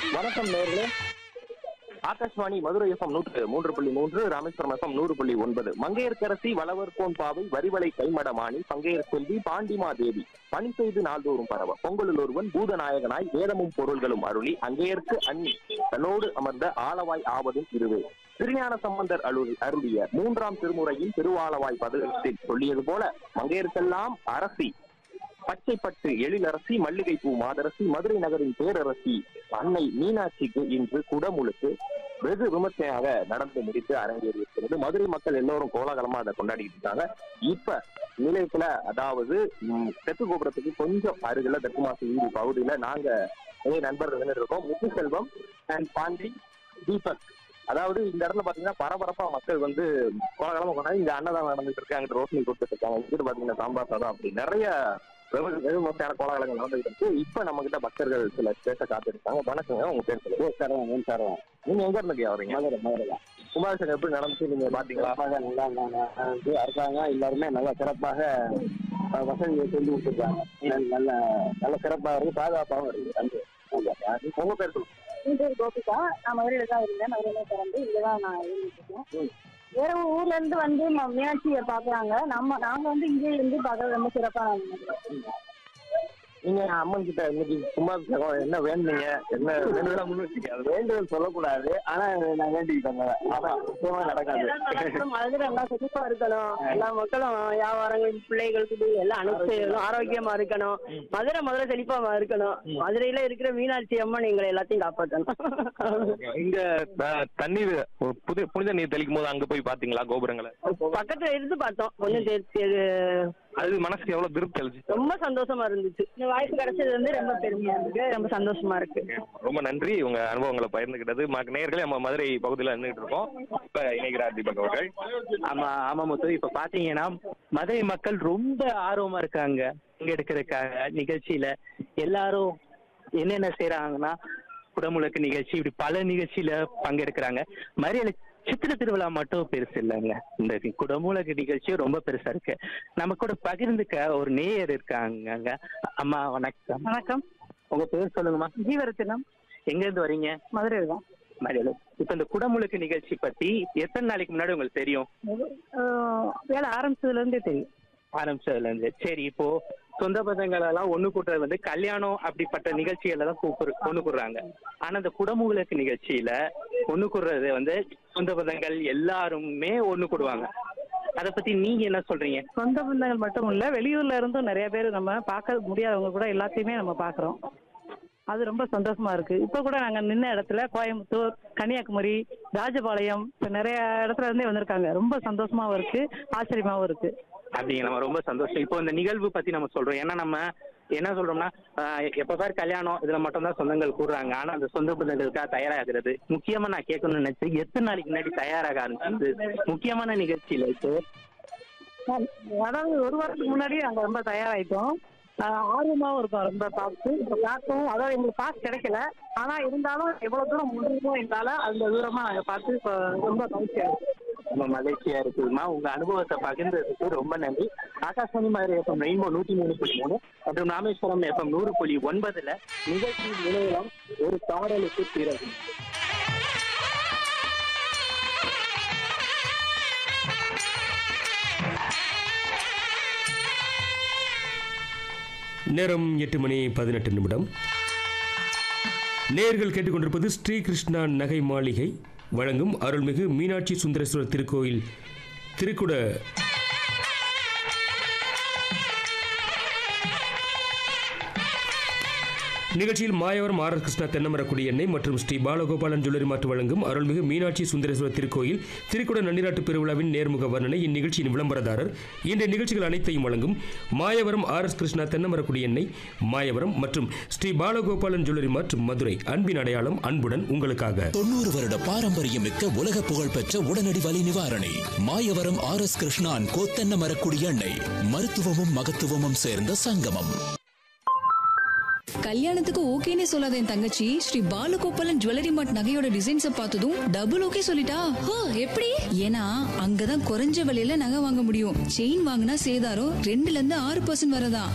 வணக்கம் நேர்களே ஆகாஷ்வாணி மதுரை எஃப்எம் நூற்று மூன்று புள்ளி மூன்று ராமேஸ்வரம் எஃப்எம் நூறு புள்ளி ஒன்பது மங்கையர்க்கரசி வளவர் கோன் பாவை வரிவளை கைமடமானி பங்கையர் செல்வி பாண்டிமா தேவி பணி செய்து நாள்தோறும் பரவ பொங்கலில் ஒருவன் பூதநாயகனாய் வேதமும் பொருள்களும் அருளி அங்கேயர்க்கு அன்னி தன்னோடு அமர்ந்த ஆளவாய் ஆவதும் இருவே திருஞான சம்பந்தர் அருள் அருளிய மூன்றாம் திருமுறையின் திருவாளவாய் பதிலத்தில் சொல்லியது போல மங்கையர்க்கெல்லாம் அரசி பச்சைப்பட்டு எழிலரசி மல்லிகைப்பூ மாதரசி மதுரை நகரின் பேரரசி அன்னை மீனாட்சிக்கு இன்று குடமுழுக்கு வெகு விமர்சையாக நடந்து முடித்து அரங்கேறி இருக்கிறது மதுரை மக்கள் எல்லோரும் கோலாகலமா அதை கொண்டாடிட்டு இருக்காங்க இப்ப நிலையத்துல அதாவது ம், தெற்கு கோபுரத்துக்கு கொஞ்சம் அருகில தெற்குமாசி வீதி பகுதியில நாங்க நிறைய நண்பர்கள் நின்னுட்டு இருக்கோம் முத்துசெல்வம் அண்ட் பாண்டி தீபக் அதாவது இந்த இடத்துல பாத்தீங்கன்னா பரபரப்பா மக்கள் வந்து கோலாகலமா கொண்டாடி இங்க அன்னதானம் நடந்துட்டு இருக்கு அங்கிட்டு ரோஷனி கொடுத்துட்டு இருக்காங்க இங்கிட்டு பாத்தீங்கன்னா சாம்பார் சாதம் அப்படி நிறைய வெகு வெகு விமர்சையான கோலாகலங்கள் நடந்துகிட்டு இருக்கு இப்ப நம்ம கிட்ட பக்தர்கள் சில பேச காத்திருக்காங்க வணக்கங்க உங்க பேர் சொல்லுங்க சரவணன் சரவணன் நீங்க எங்க இருந்து வரீங்க மதுரை மதுரை கும்பாபிஷேகம் எப்படி நடந்துச்சு நீங்க பாத்தீங்களா நல்லா நடந்து அரசாங்கம் எல்லாருமே நல்லா சிறப்பாக அஹ், வசதியை செஞ்சு கொடுத்துருக்காங்க நல்ல நல்ல சிறப்பாக இருக்கு பாதுகாப்பாகவும் இருக்கு நன்றி உங்க பேர் சொல்லுங்க என் பேர் கோபிகா நான் மதுரையில தான் இருந்தேன் மதுரையில பிறந்து இங்க தான் நான் இருந்துட்டு இருக்கேன் வேற ஊர்ல இருந்து வந்து ம- மீனாட்சியை பாக்குறாங்க நம்ம நாங்க வந்து இங்கே இருந்து பார்க்கறது ரொம்ப சிறப்பா நினைக்கிறோம் நீங்க அம்மன் கிட்ட இன்னைக்கு கும்பாபிஷேகம் என்ன வேண்டுனீங்க என்ன வேண்டுதலா முன் வச்சீங்க அது வேண்டுதல் சொல்லக்கூடாது ஆனா நான் வேண்டிக்கிட்டேங்க அதான் நிச்சயமா நடக்காது மதுரை நல்லா சிறப்பா இருக்கணும் எல்லா மக்களும் வியாபாரங்கள் பிள்ளைகளுக்கு எல்லாம் அனுப்பிச்சு ஆரோக்கியமா இருக்கணும் மதுரை மதுரை செழிப்பா இருக்கணும் மதுரையில இருக்கிற மீனாட்சி அம்மன் எங்களை எல்லாத்தையும் காப்பாற்றணும் இங்க அஹ், தண்ணீர் ஒரு புது புனித நீர் தெளிக்கும் போது அங்க போய் பாத்தீங்களா கோபுரங்களை பக்கத்துல இருந்து பார்த்தோம் கொஞ்சம் தெ- தெ- அது மனசுக்கு எவ்வளவு திருப்தி அளிச்சு ரொம்ப சந்தோஷமா இருந்துச்சு இந்த வாய்ப்பு கிடைச்சது வந்து ரொம்ப பெருமையா இருக்கு ரொம்ப சந்தோஷமா இருக்கு ரொம்ப நன்றி உங்க அனுபவங்களை பகிர்ந்துகிட்டது ம- நேயர்களே நம்ம மதுரை பகுதியில நின்றுட்டு இருக்கோம் இப்ப இணைகிறார் தீபக் அவர்கள் ஆமா ஆமா முத்து இப்ப பாத்தீங்கன்னா மதுரை மக்கள் ரொம்ப ஆர்வமா இருக்காங்க பங்கெடுக்கிறதுக்காக நிகழ்ச்சியில எல்லாரும் என்னென்ன செய்யறாங்கன்னா குடமுழுக்கு நிகழ்ச்சி இப்படி பல நிகழ்ச்சியில பங்கெடுக்கிறாங்க மதுரையில சித்திர திருவிழா மட்டும் பெருசு இல்லைங்க இந்த குடமுழுக்கு நிகழ்ச்சியும் ரொம்ப பெருசா இருக்கு நம்ம கூட பகிர்ந்துக்க ஒரு நேயர் இருக்காங்க அம்மா வணக்கம் வணக்கம் உங்க பேர் சொல்லுங்கம்மா ஜீவரத்தினம் எங்க இருந்து வரீங்க மதுரை தான் மதுரையில இப்ப இந்த குடமுழுக்கு நிகழ்ச்சி பத்தி எத்தனை நாளைக்கு முன்னாடி உங்களுக்கு தெரியும் வேலை ஆரம்பிச்சதுல இருந்தே தெரியும் ஆரம்பிச்சதுல இருந்து சரி இப்போ சொந்த பந்தங்கள் எல்லாம் ஒண்ணு கூட்டுறது வந்து கல்யாணம் அப்படிப்பட்ட நிகழ்ச்சிகள்ல தான் கூப்பிடு ஒண்ணு கூடுறாங்க ஆனா இந்த குடமுழுக்கு நிகழ்ச்சியில ஒண்ணு கூடுறது வந்து சொந்த பந்தங்கள் எல்லாருமே ஒண்ணு கூடுவாங்க அத பத்தி நீங்க என்ன சொல்றீங்க சொந்த பந்தங்கள் மட்டும் இல்ல வெளியூர்ல இருந்தும் நிறைய பேர் நம்ம பார்க்க முடியாதவங்க கூட எல்லாத்தையுமே நம்ம பாக்குறோம் அது ரொம்ப சந்தோஷமா இருக்கு இப்ப கூட நாங்க நின்ன இடத்துல கோயம்புத்தூர் கன்னியாகுமரி ராஜபாளையம் இப்ப நிறைய இடத்துல இருந்தே வந்திருக்காங்க ரொம்ப சந்தோஷமாவும் இருக்கு ஆச்சரியமாவும் இருக்கு அப்படிங்க நம்ம ரொம்ப சந்தோஷம் இப்போ இந்த நிகழ்வு பத்தி நம்ம சொல்றோம் ஏன்னா நம்ம என்ன சொல்றோம்னா ஆஹ் எப்ப பாரு கல்யாணம் இதுல மட்டும் தான் சொந்தங்கள் கூடுறாங்க ஆனா அந்த சொந்த பந்தங்களுக்காக தயாராகிறது முக்கியமா நான் கேட்கணும்னு நினைச்சேன் எத்தனை நாளைக்கு முன்னாடி தயாராக ஆரம்பிச்சது முக்கியமான நிகழ்ச்சியில இப்போ அதாவது ஒரு வாரத்துக்கு முன்னாடியே நாங்க ரொம்ப தயாராயிட்டோம் ஆஹ் ஆர்வமாவும் இருக்கும் ரொம்ப பார்த்து இப்ப பார்க்கவும் அதாவது எங்களுக்கு பாஸ் கிடைக்கல ஆனா இருந்தாலும் எவ்வளவு தூரம் முடியுமோ எங்களால அந்த தூரமா நாங்க பார்த்து இப்ப ரொம்ப மகிழ்ச்சியா இருக்கு ரொம்ப மகிழ்ச்சியா இருக்குதுமா உங்க அனுபவத்தை பகிர்ந்ததுக்கு ரொம்ப நன்றி ஆகாஷ்வாணி மாதிரி எஃப்எம் ரெயின்போ நூத்தி மூணு புள்ளி மூணு மற்றும் ராமேஸ்வரம் எஃப்எம் நூறு புள்ளி ஒன்பதுல நிகழ்ச்சி நிலையம் ஒரு பாடலுக்கு பிறகு நேரம் எட்டு மணி பதினெட்டு நிமிடம் நேர்கள் கேட்டுக்கொண்டிருப்பது ஸ்ரீகிருஷ்ணா நகை மாளிகை வழங்கும் அருள்மிகு மீனாட்சி சுந்தரேஸ்வரர் திருக்கோயில் திருக்குட நிகழ்ச்சியில் மாயவரம் ஆர் எஸ் கிருஷ்ணா தென்னமரக்குடி எண்ணெய் மற்றும் ஸ்ரீ பாலகோபாலன் ஜுவல்லரி மாற்று வழங்கும் அருள்மிகு மீனாட்சி சுந்தரேஸ்வரர் திருக்கோயில் திருக்குட நன்னிராட்டு பெருவிழாவின் நேர்முக வர்ணனை இந்நிகழ்ச்சியின் விளம்பரதாரர் இன்றைய நிகழ்ச்சிகள் அனைத்தையும் வழங்கும் மாயவரம் ஆர் எஸ் கிருஷ்ணா தென்னமரக்குடி எண்ணெய் மாயவரம் மற்றும் ஸ்ரீ பாலகோபாலன் ஜுவல்லரி மாற்று மதுரை அன்பின் அடையாளம் அன்புடன் உங்களுக்காக தொண்ணூறு வருட பாரம்பரியம் மிக்க உலக புகழ் பெற்ற உடனடி வலி நிவாரணி Mayavaram R S Krishna Thennamarakudi எண்ணெய் மருத்துவமும் மகத்துவமும் சேர்ந்த சங்கமம் கல்யாணத்துக்கு ஓகேனே சொல்லாத என் தங்கச்சி ஸ்ரீ பாலகோபாலன் ஜுவல்லரி மார்ட் நகையோட டிசைன்ஸ பார்த்ததும் டபுள் ஓகே சொல்லிட்டா ஹோ எப்படி ஏன்னா அங்கதான் குறைஞ்ச விலையில நகை வாங்க முடியும் செயின் வாங்கினா சேதாரம் ரெண்டுல இருந்து ஆறு பர்சன்ட் வரதா